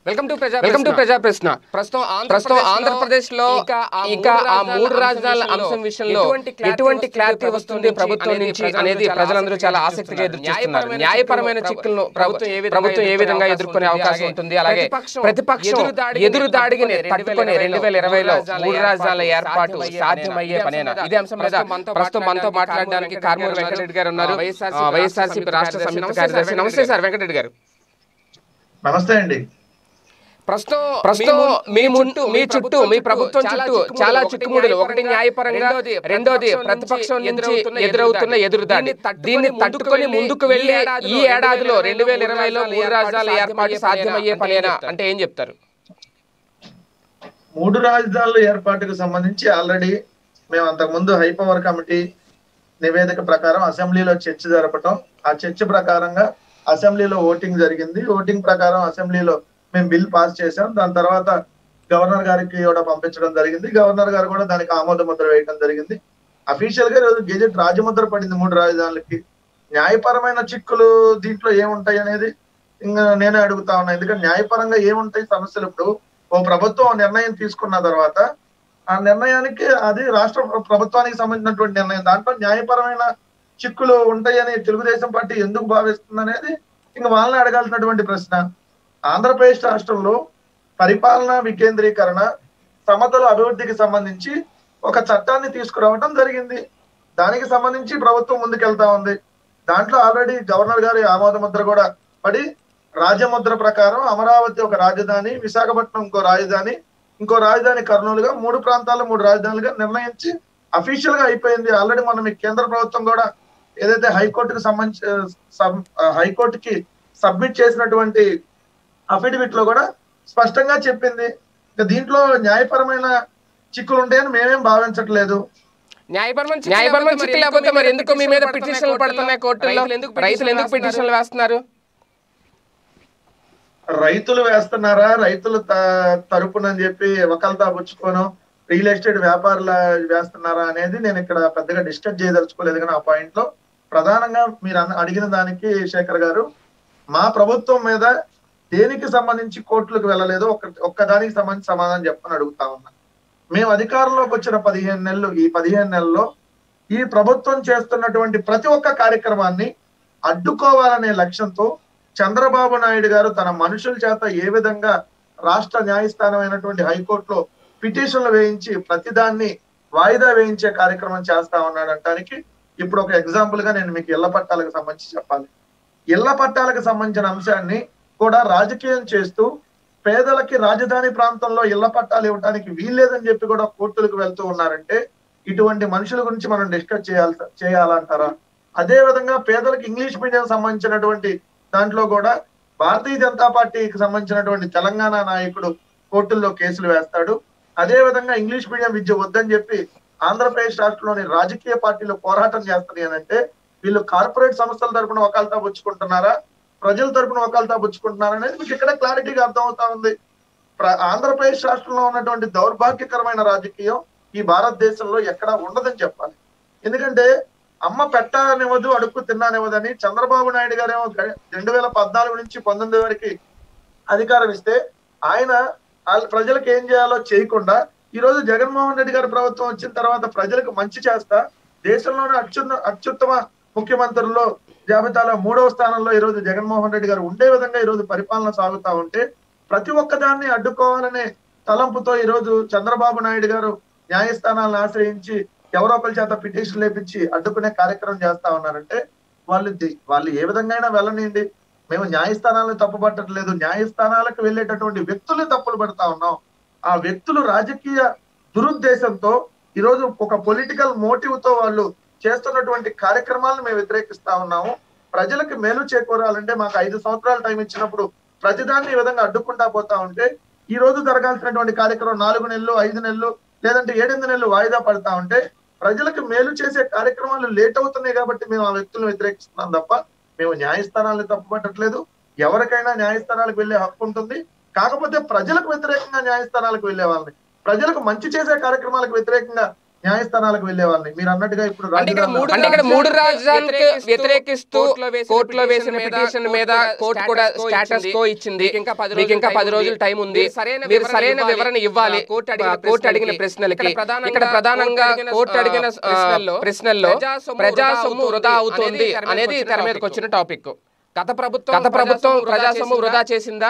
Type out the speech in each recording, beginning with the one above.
Welcome to ప్రజా welcome to ప్రజా ప్రశ్న ప్రస్తుతం ప్రస్తుతం ఆంధ్రప్రదేశ్ లో ఇక ఆ మూడు రాజధానుల అంశం విషయంలో ఎటువంటి క్లారిటీ వస్తుంది ప్రభుత్వం నుంచి అనేది ప్రజలందరూ చాలా ఆసక్తిగా ఎదురు చూస్తున్నారు న్యాయపరమైన చిక్కులను ప్రభుత్వం ప్రభుత్వం ఏ విధంగా ఎదుర్కొనే అవకాశం ఉంటుంది అలాగే ప్రతిపక్షం ఎదురు దాడిని తట్టుకొని రెండు వేల ఇరవైలో మూడు రాజధానుల ఏర్పాటు సాధ్యమయ్యే పనేనా ఇదే అంశం మీద ప్రస్తుతం మనతో మాట్లాడడానికి కార్మూర్ వెంకటరెడ్డి గారు ఉన్నారు వైఎస్ఆర్సీపీ రాష్ట్ర సంయుక్త కార్యదర్శి నమస్తే సార్ వెంకటరెడ్డి గారు నమస్తే అండి ప్రస్తుతం ప్రస్తుతం మీ చుట్టూ మీ చుట్టూ మీ ప్రభుత్వం చుట్టూ చాలా చిక్కుముడులు ఒకటి న్యాయపరంగా రెండోది ప్రతిపక్షం నుంచి ఎదురవుతున్న ఎదురుదాడి దీన్ని తట్టుకొని ముందుకు వెళ్లి ఈ ఏడాదిలో రెండు వేల ఇరవైలో మూడు రాజధానుల ఏర్పాటు సాధ్యమయ్యే పనేనా అంటే ఏం చెప్తారు మూడు రాజధానుల ఏర్పాటుకు సంబంధించి ఆల్రెడీ మేము అంతకుముందు హైపవర్ కమిటీ నివేదిక ప్రకారం అసెంబ్లీలో చర్చ జరపటం ఆ చర్చ ప్రకారంగా అసెంబ్లీలో ఓటింగ్ జరిగింది ఓటింగ్ ప్రకారం అసెంబ్లీలో మేము బిల్ పాస్ చేసాం దాని తర్వాత గవర్నర్ గారికి కూడా పంపించడం జరిగింది గవర్నర్ గారు కూడా దానికి ఆమోద ముద్ర వేయడం జరిగింది అఫీషియల్ గా ఈరోజు గెజెట్ రాజముద్ర పడింది మూడు రాజధానులకి న్యాయపరమైన చిక్కులు దీంట్లో ఏముంటాయి అనేది ఇంకా నేనే అడుగుతా ఉన్నా ఎందుకంటే న్యాయపరంగా ఏముంటాయి సమస్యలు ఇప్పుడు ఓ ప్రభుత్వం ఓ నిర్ణయం తీసుకున్న తర్వాత ఆ నిర్ణయానికి అది రాష్ట్ర ప్ర- ప్రభుత్వానికి సంబంధించినటువంటి నిర్ణయం దాంట్లో న్యాయపరమైన చిక్కులు ఉంటాయని తెలుగుదేశం పార్టీ ఎందుకు భావిస్తుంది అనేది ఇంకా వాళ్ళని అడగాల్సినటువంటి ప్రశ్న ఆంధ్రప్రదేశ్ రాష్ట్రంలో పరిపాలన వికేంద్రీకరణ సమతల అభివృద్ధికి సంబంధించి ఒక చట్టాన్ని తీసుకురావడం జరిగింది దానికి సంబంధించి ప్రభుత్వం ముందుకెళ్తా ఉంది దాంట్లో ఆల్రెడీ గవర్నర్ గారి ఆమోద ముద్ర కూడా పడి రాజముద్ర ప్రకారం అమరావతి ఒక రాజధాని విశాఖపట్నం ఇంకో రాజధాని ఇంకో రాజధాని కర్నూలుగా మూడు ప్రాంతాల్లో మూడు రాజధానులుగా నిర్ణయించి అఫీషియల్ గా అయిపోయింది ఆల్రెడీ మనం మీ కేంద్ర ప్రభుత్వం కూడా ఏదైతే హైకోర్టుకు సంబంధించి సబ్- హైకోర్టుకి సబ్మిట్ చేసినటువంటి అఫిడవిట్ లో కూడా స్పష్టంగా చెప్పింది ఇక దీంట్లో న్యాయపరమైన చిక్కులు ఉంటాయని మేమేం భావించట్లేదు న్యాయపరమైన న్యాయపరమైన చిక్కులు లేకపోతే మరి ఎందుకు మీ మీద పిటిషన్లు పడుతున్నాయి కోర్టుల్లో రైతులు ఎందుకు పిటిషన్లు వేస్తున్నారు రైతులు వేస్తున్నారా రైతులు త- తరపునని చెప్పి ఒకళ్ళతో పుచ్చుకోను రియల్ ఎస్టేట్ వ్యాపారుల వేస్తున్నారా అనేది నేను ఇక్కడ పెద్దగా డిస్కస్ చేయదలుచుకోలేదు కానీ ఆ పాయింట్ లో ప్రధానంగా మీరు అన్న- అడిగిన దానికి శేఖర్ గారు మా ప్రభుత్వం మీద దేనికి సంబంధించి కోర్టులకు వెళ్ళలేదు ఒక్క ఒక్క దానికి సంబంధించి సమాధానం చెప్పని అడుగుతా ఉన్నా మేము అధికారంలోకి వచ్చిన పదిహేను నెలలు ఈ పదిహేను నెలల్లో ఈ ప్రభుత్వం చేస్తున్నటువంటి ప్రతి ఒక్క కార్యక్రమాన్ని అడ్డుకోవాలనే లక్ష్యంతో చంద్రబాబు నాయుడు గారు తన మనుషుల చేత ఏ విధంగా రాష్ట్ర న్యాయస్థానం అయినటువంటి హైకోర్టులో పిటిషన్లు వేయించి ప్రతిదాన్ని వాయిదా వేయించే కార్యక్రమం చేస్తా ఉన్నాడు అంటానికి ఇప్పుడు ఒక ఎగ్జాంపుల్ గా నేను మీకు ఇళ్ల పట్టాలకు సంబంధించి చెప్పాలి ఇళ్ల పట్టాలకు సంబంధించిన అంశాన్ని కూడా రాజకీయం చేస్తూ పేదలకి రాజధాని ప్రాంతంలో ఇళ్ల పట్టాలు ఇవ్వడానికి వీల్లేదని చెప్పి కూడా కోర్టులకు వెళ్తూ ఉన్నారంటే ఇటువంటి మనుషుల గురించి మనం డిస్కస్ చేయాలి చేయాలంటారా అదే విధంగా పేదలకు ఇంగ్లీష్ మీడియం సంబంధించినటువంటి దాంట్లో కూడా భారతీయ జనతా పార్టీకి సంబంధించినటువంటి తెలంగాణ నాయకుడు కోర్టుల్లో కేసులు వేస్తాడు అదే విధంగా ఇంగ్లీష్ మీడియం విద్య వద్దని చెప్పి ఆంధ్రప్రదేశ్ రాష్ట్రంలోని రాజకీయ పార్టీలు పోరాటం చేస్తున్నాయి అని అంటే వీళ్ళు కార్పొరేట్ సంస్థల తరపున వకాలతా పుచ్చుకుంటున్నారా ప్రజల తరపున వకాలతా పుచ్చుకుంటున్నారా అనేది మీకు ఇక్కడ క్లారిటీగా అర్థమవుతా ఉంది ప్ర- ఆంధ్రప్రదేశ్ రాష్ట్రంలో ఉన్నటువంటి దౌర్భాగ్యకరమైన రాజకీయం ఈ భారతదేశంలో ఎక్కడా ఉండదని చెప్పాలి ఎందుకంటే అమ్మ పెట్టనివ్వదు అడుక్కు తిన్నానివ్వదని చంద్రబాబు నాయుడు గారేమో గ- రెండు వేల పద్నాలుగు నుంచి పంతొమ్మిది వరకు అధికారం ఇస్తే ఆయన వాళ్ళ ప్రజలకు ఏం చేయాలో చేయకుండా ఈ రోజు జగన్మోహన్ రెడ్డి గారి ప్రభుత్వం వచ్చిన తర్వాత ప్రజలకు మంచి చేస్తా దేశంలోనే అత్యున్న అత్యుత్తమ ముఖ్యమంత్రుల్లో జాబితాలో మూడవ స్థానంలో ఈ రోజు జగన్మోహన్ రెడ్డి గారు ఉండే విధంగా ఈ రోజు పరిపాలన సాగుతా ఉంటే ప్రతి ఒక్క దాన్ని అడ్డుకోవాలనే తలంపుతో ఈ రోజు చంద్రబాబు నాయుడు గారు న్యాయస్థానాలను ఆశ్రయించి ఎవరో ఒకరి చేత పిటిషన్ లేపించి అడ్డుకునే కార్యక్రమం చేస్తా ఉన్నారంటే వాళ్ళు ది- వాళ్ళు ఏ విధంగా అయినా వెళ్ళనియండి మేము న్యాయస్థానాలను తప్పు పట్టట్లేదు న్యాయస్థానాలకు వెళ్ళేటటువంటి వ్యక్తులు తప్పులు పడతా ఉన్నాం ఆ వ్యక్తులు రాజకీయ దురుద్దేశంతో ఈరోజు ఒక పొలిటికల్ మోటివ్ తో వాళ్ళు చేస్తున్నటువంటి కార్యక్రమాలను మేము వ్యతిరేకిస్తా ఉన్నాము ప్రజలకు మేలు చేకూరాలంటే మాకు ఐదు సంవత్సరాల టైం ఇచ్చినప్పుడు ప్రతిదాన్ని ఈ విధంగా అడ్డుకుంటా పోతా ఉంటే ఈ రోజు జరగాల్సినటువంటి కార్యక్రమం నాలుగు నెలలు ఐదు నెలలు లేదంటే ఏడెనిమిది నెలలు వాయిదా పడతా ఉంటే ప్రజలకు మేలు చేసే కార్యక్రమాలు లేట్ అవుతున్నాయి కాబట్టి మేము ఆ వ్యక్తులను వ్యతిరేకిస్తున్నాం తప్ప మేము న్యాయస్థానాలను తప్పుపట్టట్లేదు ఎవరికైనా న్యాయస్థానాలకు వెళ్ళే హక్కు ఉంటుంది కాకపోతే ప్రజలకు వ్యతిరేకంగా న్యాయస్థానాలకు వెళ్ళే వాళ్ళని ప్రజలకు మంచి చేసే కార్యక్రమాలకు వ్యతిరేకంగా న్యాయస్థానాలకు వెళ్లే వాళ్ళని మీరు అన్నట్టుగా ఇప్పుడు అంటే ఇక్కడ రాజధానులు మూడు అంటే ఇక్కడ మూడు రాజ్యాలకు వ్యతిరేకిస్తూ కోర్టులో వేసిన పిటిషన్ మీద కోర్టు కూడా స్టేటస్ కో ఇచ్చింది మీకు ఇంకా పది రోజులు టైం ఉంది మీరు సరైన వివరణ ఇవ్వాలి కోర్టు అడిగిన ప్రశ్నలకి ఇక్కడ ప్రధానంగా కోర్టు అడిగిన ఆ, ప్రశ్నల్లో ప్రజా సొమ్ము వృధా అవుతోంది అనేది తెర మీదకి వచ్చిన టాపిక్ గత ప్రభుత్వం గత ప్రభుత్వం ప్రజా సొమ్ము వృధా చేసిందా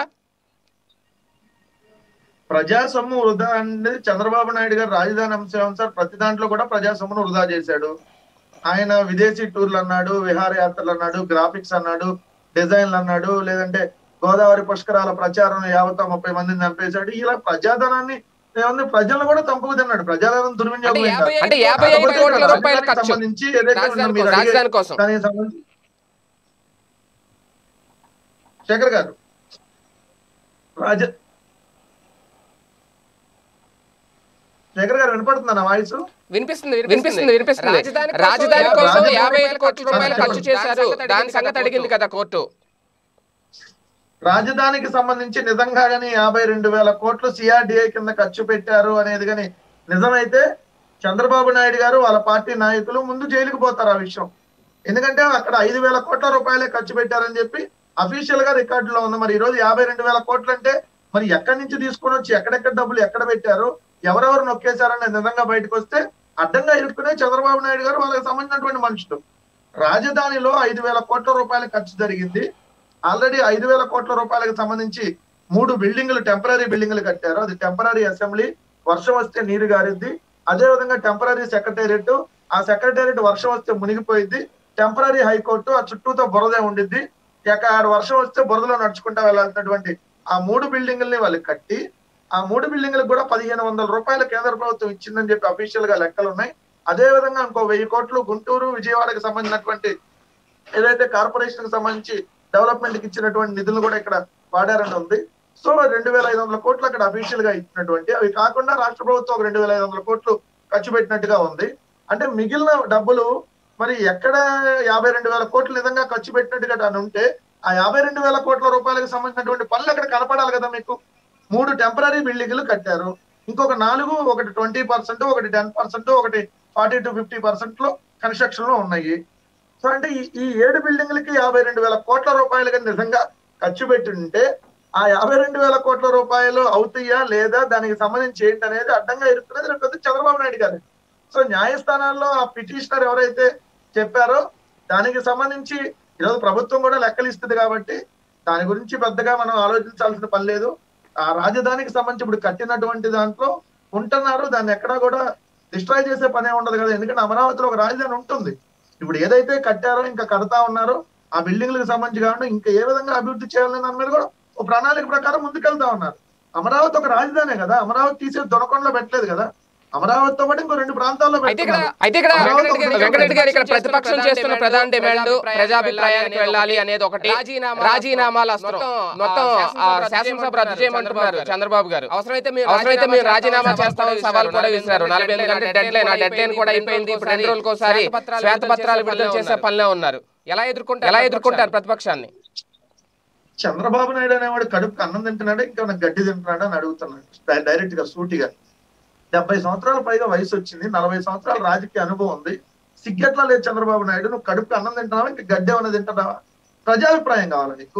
ప్రజా సొమ్ము వృధా అనేది చంద్రబాబు నాయుడు గారు రాజధాని అంశం అంశాలు ప్రతి దాంట్లో కూడా ప్రజా సొమ్మును వృధా చేశాడు ఆయన విదేశీ టూర్లు అన్నాడు విహారయాత్రలు అన్నాడు గ్రాఫిక్స్ అన్నాడు డిజైన్లు అన్నాడు లేదంటే గోదావరి పుష్కరాల ప్రచారం యావత ముప్పై మందిని చంపేశాడు ఇలా ప్రజాధనాన్ని ఏముంది ప్రజలను కూడా చంపుకు తిన్నాడు ప్రజాధనం దుర్వినియోగం అంటే ఏం యాభై కాదు. అంటే యాభై ఐదు కాకపోతే కోట్ల ఇక్కడ రూపాయల రాజధానికి ఖర్చు సంబంధించి ఏదైతే ఉందో రాజధాని మీరు కోసం, అడిగే- రాజధాని కోసం. దానికి సంబంధించి శేఖర్ గారు రాజ శేఖర్ గారు వినపడుతుందా నా వాయిస్ వినిపిస్తుంది వినిపిస్తుంది వినిపిస్తుంది రాజధాని కోసం రాజధాని యాభై ఐదు కోట్ల రూపాయలు ఖర్చు చేశారు దాని సంగతి అడిగింది కదా కోర్టు రాజధానికి సంబంధించి నిజంగా గానీ యాభై రెండు వేల కోట్లు సిఆర్డిఐ కింద ఖర్చు పెట్టారు అనేది గాని నిజమైతే చంద్రబాబు నాయుడు గారు వాళ్ళ పార్టీ నాయకులు ముందు జైలుకు పోతారు ఆ విషయం ఎందుకంటే అక్కడ ఐదు వేల కోట్ల రూపాయలే ఖర్చు పెట్టారని చెప్పి అఫీషియల్ గా రికార్డులో ఉంది మరి ఈ రోజు యాభై రెండు వేల కోట్లు అంటే మరి ఎక్కడి నుంచి తీసుకొని వచ్చి ఎక్కడెక్కడ డబ్బులు ఎక్కడ పెట్టారు ఎవరెవరు నొక్కేశారనేది నిజంగా బయటకు వస్తే అడ్డంగా ఇరుక్కునే చంద్రబాబు నాయుడు గారు వాళ్ళకి సంబంధించినటువంటి మనుషులు రాజధానిలో ఐదు వేల కోట్ల రూపాయల ఖర్చు జరిగింది ఆల్రెడీ ఐదు వేల కోట్ల రూపాయలకు సంబంధించి మూడు బిల్డింగ్లు టెంపరీ బిల్డింగ్లు కట్టారు అది టెంపరీ అసెంబ్లీ వర్షం వస్తే నీరు గారిద్ది అదే విధంగా టెంపరీ సెక్రటేరియట్ ఆ సెక్రటేరియట్ వర్షం వస్తే మునిగిపోయింది టెంపరీ హైకోర్టు ఆ చుట్టూతో బురదే ఉండిద్ది ఇక ఆడ వర్షం వస్తే బురదలో నడుచుకుంటా వెళ్ళాల్సినటువంటి ఆ మూడు బిల్డింగుల్ని వాళ్ళు కట్టి ఆ మూడు బిల్డింగులకు కూడా పదిహేను వందల రూపాయలు కేంద్ర ప్రభుత్వం ఇచ్చిందని చెప్పి అఫీషియల్ గా లెక్కలు ఉన్నాయి అదే విధంగా ఇంకో వెయ్యి కోట్లు గుంటూరు విజయవాడకి సంబంధించినటువంటి ఏదైతే కార్పొరేషన్ కి సంబంధించి డెవలప్మెంట్ కి ఇచ్చినటువంటి నిధులు కూడా ఇక్కడ వాడారని ఉంది సో రెండు వేల ఐదు వందల కోట్లు అక్కడ అఫీషియల్ గా ఇచ్చినటువంటి అవి కాకుండా రాష్ట్ర ప్రభుత్వం ఒక రెండు వేల ఐదు వందల కోట్లు ఖర్చు పెట్టినట్టుగా ఉంది అంటే మిగిలిన డబ్బులు మరి ఎక్కడ యాభై రెండు వేల కోట్లు నిజంగా ఖర్చు పెట్టినట్టుగా దాన్ని ఉంటే ఆ యాభై రెండు వేల కోట్ల రూపాయలకు సంబంధించినటువంటి పనులు అక్కడ కనపడాలి కదా మీకు మూడు టెంపరీ బిల్డింగ్లు కట్టారు ఇంకొక నాలుగు ఒకటి ట్వంటీ పర్సెంట్ ఒకటి టెన్ పర్సెంట్ ఒకటి ఫార్టీ టు ఫిఫ్టీ పర్సెంట్ లో కన్స్ట్రక్షన్ లో ఉన్నాయి సో అంటే ఈ- ఈ ఏడు బిల్డింగ్లకి యాభై రెండు వేల కోట్ల రూపాయలు కానీ నిజంగా ఖర్చు పెట్టి ఉంటే ఆ యాభై రెండు వేల కోట్ల రూపాయలు అవుతాయా లేదా దానికి సంబంధించి ఏంటి అనేది అడ్డంగా ఇరుక్కునేది రేపు పొద్దున్న చంద్రబాబు నాయుడు గారు సో న్యాయస్థానాల్లో ఆ పిటిషనర్ ఎవరైతే చెప్పారో దానికి సంబంధించి ఈరోజు ప్రభుత్వం కూడా లెక్కలు ఇస్తుంది కాబట్టి దాని గురించి పెద్దగా మనం ఆలోచించాల్సిన పని లేదు ఆ రాజధానికి సంబంధించి ఇప్పుడు కట్టినటువంటి దాంట్లో ఉంటున్నారు దాన్ని ఎక్కడా కూడా డిస్ట్రాయ్ చేసే పనే ఉండదు కదా ఎందుకంటే అమరావతిలో ఒక రాజధాని ఉంటుంది ఇప్పుడు ఏదైతే కట్టారో ఇంకా కడతా ఉన్నారో ఆ బిల్డింగ్లకు సంబంధించి కాకుండా ఇంకా ఏ విధంగా అభివృద్ధి చేయాలనే దాని మీద కూడా ఒక ప్రణాళిక ప్రకారం ముందుకెళ్తా ఉన్నారు అమరావతి ఒక రాజధానే కదా అమరావతి తీసే దొనకొండలో పెట్టలేదు కదా అమరావతితో పాటు ఇంకో రెండు ప్రాంతాల్లో అయితే ఇక్కడ పెట్టుకున్నారు అయితే ఇక్కడ అమరావతి వెంకటరెడ్డి గారు- వెంకటరెడ్డి గారు ఇక్కడ ప్రతిపక్షం చేస్తున్న ప్రధాన డిమాండ్ ప్రజాభిప్రాయానికి వెళ్ళాలి అనేది ఒకటి రాజీనామాల అస్త్రం మొత్తం ఆ శాసనసభ రద్దు చేయమంటున్నారు చంద్రబాబు గారు అవసరమైతే మీరు అవసరమైతే మీరు రాజీనామా చేస్తామని సవాల్ కూడా విసిరారు నలభై ఎనిమిది గంటల డెడ్ లైన్ ఆ డెడ్ లైన్ కూడా అయిపోయింది ఇప్పుడు రెండు రోజులకు ఒకసారి శ్వేతపత్రాలు విడుదల చేసే పనిలో ఉన్నారు ఎలా ఎదుర్కొంటారు ఎలా ఎదుర్కొంటారు ప్రతిపక్షాన్ని చంద్రబాబు నాయుడు అనేవాడు కడుపుకి అన్నం తింటున్నాడా ఇంకా ఏమైనా గడ్డి తింటున్నాడా అని అడుగుతున్నాడు డై- డైరెక్ట్ గా సూటిగా డెబ్బై సంవత్సరాల పైగా వయసు వచ్చింది నలభై సంవత్సరాల రాజకీయ అనుభవం ఉంది సిగ్గెట్లా లేదు చంద్రబాబు నాయుడు నువ్వు కడుపుకి అన్నం తింటున్నావా ఇంకా గడ్డి ఏమైనా తింటున్నావా ప్రజాభిప్రాయం కావాలా నీకు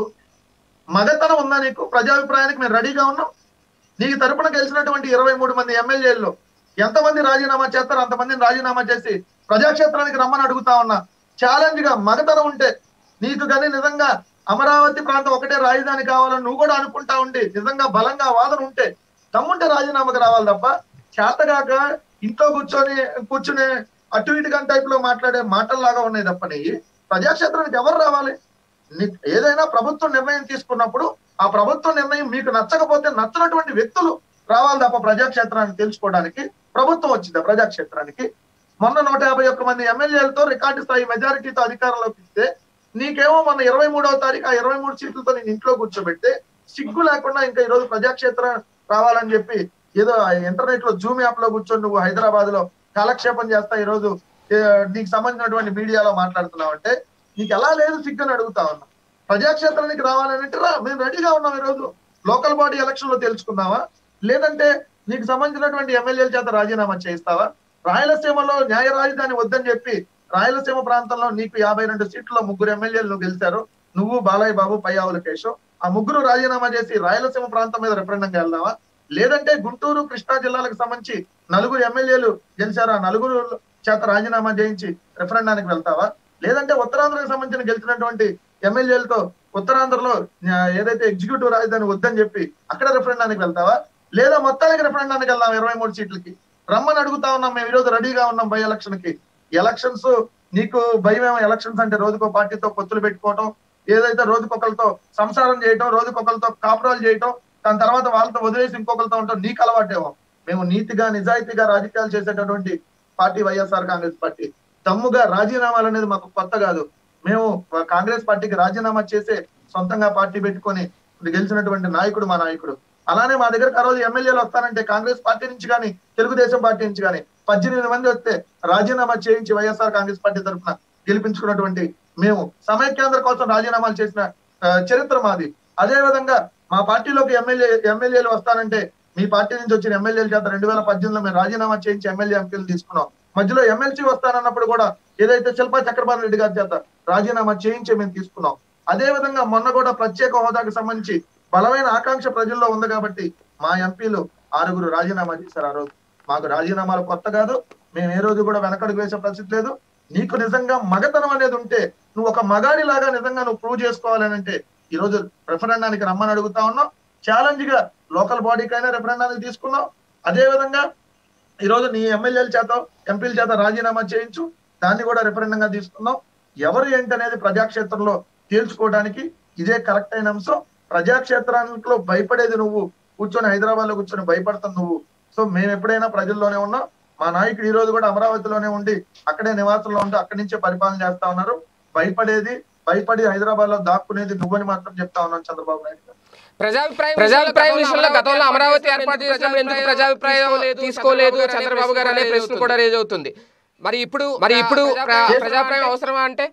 మగతనం ఉందా నీకు ప్రజాభిప్రాయానికి మేము రెడీగా ఉన్నాం నీకు తరపున గెలిచినటువంటి ఇరవై మూడు మంది ఎమ్మెల్యేల్లో ఎంతమంది రాజీనామా చేస్తారో అంతమందిని రాజీనామా చేసి ప్రజాక్షేత్రానికి రమ్మని అడుగుతా ఉన్నా ఛాలెంజ్ గా మగతనం ఉంటే నీకు కానీ నిజంగా అమరావతి ప్రాంతం ఒకటే రాజధాని కావాలని నువ్వు కూడా అనుకుంటా ఉండి నిజంగా బలంగా వాదన ఉంటే తమ్ముంటే రాజీనామాకు రావాలి తప్ప చేతగాక ఇంట్లో కూర్చొని కూర్చునే అటు ఇటు గంట టైప్ లో మాట్లాడే మాటల్లాగా ఉన్నాయి తప్ప నీ ప్రజాక్షేత్రానికి ఎవరు రావాలి నీ- ఏదైనా ప్రభుత్వం నిర్ణయం తీసుకున్నప్పుడు ఆ ప్రభుత్వ నిర్ణయం మీకు నచ్చకపోతే నచ్చినటువంటి వ్యక్తులు రావాలి తప్ప ప్రజాక్షేత్రాన్ని తెలుసుకోవడానికి ప్రభుత్వం వచ్చింది ప్రజాక్షేత్రానికి మొన్న నూట యాభై ఒక్క మంది ఎమ్మెల్యేలతో రికార్డు స్థాయి మెజారిటీతో అధికారంలోకి ఇస్తే నీకేమో మొన్న ఇరవై మూడవ తారీఖు ఆ ఇరవై మూడు సీట్లతో నేను ఇంట్లో కూర్చోబెడితే సిగ్గు లేకుండా ఇంకా ఈ రోజు ప్రజాక్షేత్రం రావాలని చెప్పి ఏదో ఇంటర్నెట్ లో జూమ్ యాప్ లో కూర్చొని నువ్వు హైదరాబాద్ లో కాలక్షేపం చేస్తా ఈ రోజు ఏ, నీకు సంబంధించినటువంటి మీడియాలో మాట్లాడుతున్నావు అంటే నీకు ఎలా లేదు సిగ్గు అని అడుగుతా ఉన్నా ప్రజాక్షేత్రానికి రావాలని అంటే రా మేము రెడీగా ఉన్నాం ఈ రోజు లోకల్ బాడీ ఎలక్షన్ లో తెలుసుకుందామా లేదంటే నీకు సంబంధించినటువంటి ఎమ్మెల్యేల చేత రాజీనామా చేయిస్తావా రాయలసీమలో న్యాయ రాజధాని వద్దని చెప్పి రాయలసీమ ప్రాంతంలో నీకు యాభై రెండు సీట్లలో ముగ్గురు ఎమ్మెల్యేలు నువ్వు గెలిచారు నువ్వు బాలయ్య బాబు పయ్యావుల కేశవ్ ఆ ముగ్గురు రాజీనామా చేసి రాయలసీమ ప్రాంతం మీద రెఫరెండంగా వెళ్దామా లేదంటే గుంటూరు కృష్ణా జిల్లాలకు సంబంధించి నలుగురు ఎమ్మెల్యేలు గెలిచారు ఆ నలుగురు చేత రాజీనామా చేయించి రెఫరెండానికి వెళ్తావా లేదంటే ఉత్తరాంధ్రకు సంబంధించిన గెలిచినటువంటి ఎమ్మెల్యేలతో ఉత్తరాంధ్రలో ఆ, ఏదైతే ఎగ్జిక్యూటివ్ రాజధాని వద్దని చెప్పి అక్కడ రెఫరెండానికి వెళ్తావా లేదా మొత్తానికి రెఫరెండానికి వెళ్దాం ఇరవై మూడు సీట్లకి రమ్మని అడుగుతా ఉన్నాం మేము ఈరోజు రెడీగా ఉన్నాం బై ఎలక్షన్ కి ఎలక్షన్స్ నీకు భయం ఏమో ఎలక్షన్స్ అంటే రోజుకో పార్టీతో పొత్తులు పెట్టుకోవటం ఏదైతే రోజుకొకరితో సంసారం చేయటం రోజుకొకరితో కాపురాలు చేయటం దాని తర్వాత వాళ్ళతో వదిలేసి ఇంకొకరితో ఉంటాం నీకు అలవాటేమో మేము నీతిగా నిజాయితీగా రాజకీయాలు చేసేటటువంటి పార్టీ వైఎస్ఆర్ కాంగ్రెస్ పార్టీ దమ్ముగా రాజీనామాలు అనేది మాకు కొత్త కాదు మేము కాంగ్రెస్ పార్టీకి రాజీనామా చేసే సొంతంగా పార్టీ పెట్టుకొని గెలిచినటువంటి నాయకుడు మా నాయకుడు అలానే మా దగ్గరకు ఆ రోజు ఎమ్మెల్యేలు వస్తానంటే కాంగ్రెస్ పార్టీ నుంచి కానీ తెలుగుదేశం పార్టీ నుంచి కానీ పద్దెనిమిది మంది వస్తే రాజీనామా చేయించి వైఎస్ఆర్ కాంగ్రెస్ పార్టీ తరఫున గెలిపించుకున్నటువంటి మేము సమైక్యాంధ్ర కోసం రాజీనామాలు చేసిన ఆ, చరిత్ర మాది అదే విధంగా మా పార్టీలోకి ఎమ్మెల్యే ఎమ్మెల్యేలు వస్తానంటే మీ పార్టీ నుంచి వచ్చిన ఎమ్మెల్యేల చేత రెండు వేల పద్దెనిమిదిలో మేము రాజీనామా చేయించి ఎమ్మెల్యే ఎంపీలు తీసుకున్నాం మధ్యలో ఎమ్మెల్సీ వస్తానన్నప్పుడు కూడా ఏదైతే శిల్పా చక్రపాణి రెడ్డి గారి చేత రాజీనామా చేయించి మేము తీసుకున్నాం అదే విధంగా మొన్న కూడా ప్రత్యేక హోదాకి సంబంధించి బలమైన ఆకాంక్ష ప్రజల్లో ఉంది కాబట్టి మా ఎంపీలు ఆరుగురు రాజీనామా చేశారు ఆ రోజు మాకు రాజీనామాలు కొత్త కాదు మేము ఏ రోజు కూడా వెనకడుగు వేసే పరిస్థితి లేదు నీకు నిజంగా మగతనం అనేది ఉంటే నువ్వు ఒక మగాడి లాగా నిజంగా నువ్వు ప్రూవ్ చేసుకోవాలని అంటే ఈ రోజు రెఫరెండానికి రమ్మని అడుగుతా ఉన్నాం ఛాలెంజ్ గా లోకల్ బాడీకైనా రెఫరెండానికి తీసుకున్నాం అదే విధంగా ఈ రోజు నీ ఎమ్మెల్యేల చేత ఎంపీల చేత రాజీనామా చేయించు దాన్ని కూడా రెఫరెండంగా తీసుకున్నాం ఎవరు ఏంటి అనేది ప్రజాక్షేత్రంలో తేల్చుకోవడానికి ఇదే కరెక్ట్ అయిన అంశం ప్రజాక్షేత్రానికి భయపడేది నువ్వు కూర్చొని హైదరాబాద్ లో కూర్చొని భయపడతావు నువ్వు సో మేము ఎప్పుడైనా ప్రజల్లోనే ఉన్నాం మా నాయకుడు ఈ రోజు కూడా అమరావతిలోనే ఉండి అక్కడే నివాసంలో ఉండి అక్కడి నుంచే పరిపాలన చేస్తా ఉన్నారు భయపడేది భయపడి హైదరాబాద్ లో దాక్కునేది నువ్వని మాత్రం చెప్తా ఉన్నాను చంద్రబాబు నాయుడు గారు ప్రజాభిప్రాయం ప్రజాభిప్రాయం విషయంలో గతంలో అమరావతి ఏర్పాటు చేసినప్పుడు ఎందుకు ప్రజాభిప్రాయం తీసుకోలేదు చంద్రబాబు గారు అనే ప్రశ్న కూడా రేజ్ అవుతుంది మరి ఇప్పుడు మరి ఇప్పుడు ప్ర- ప్రజాభిప్రాయం అవసరమా అంటే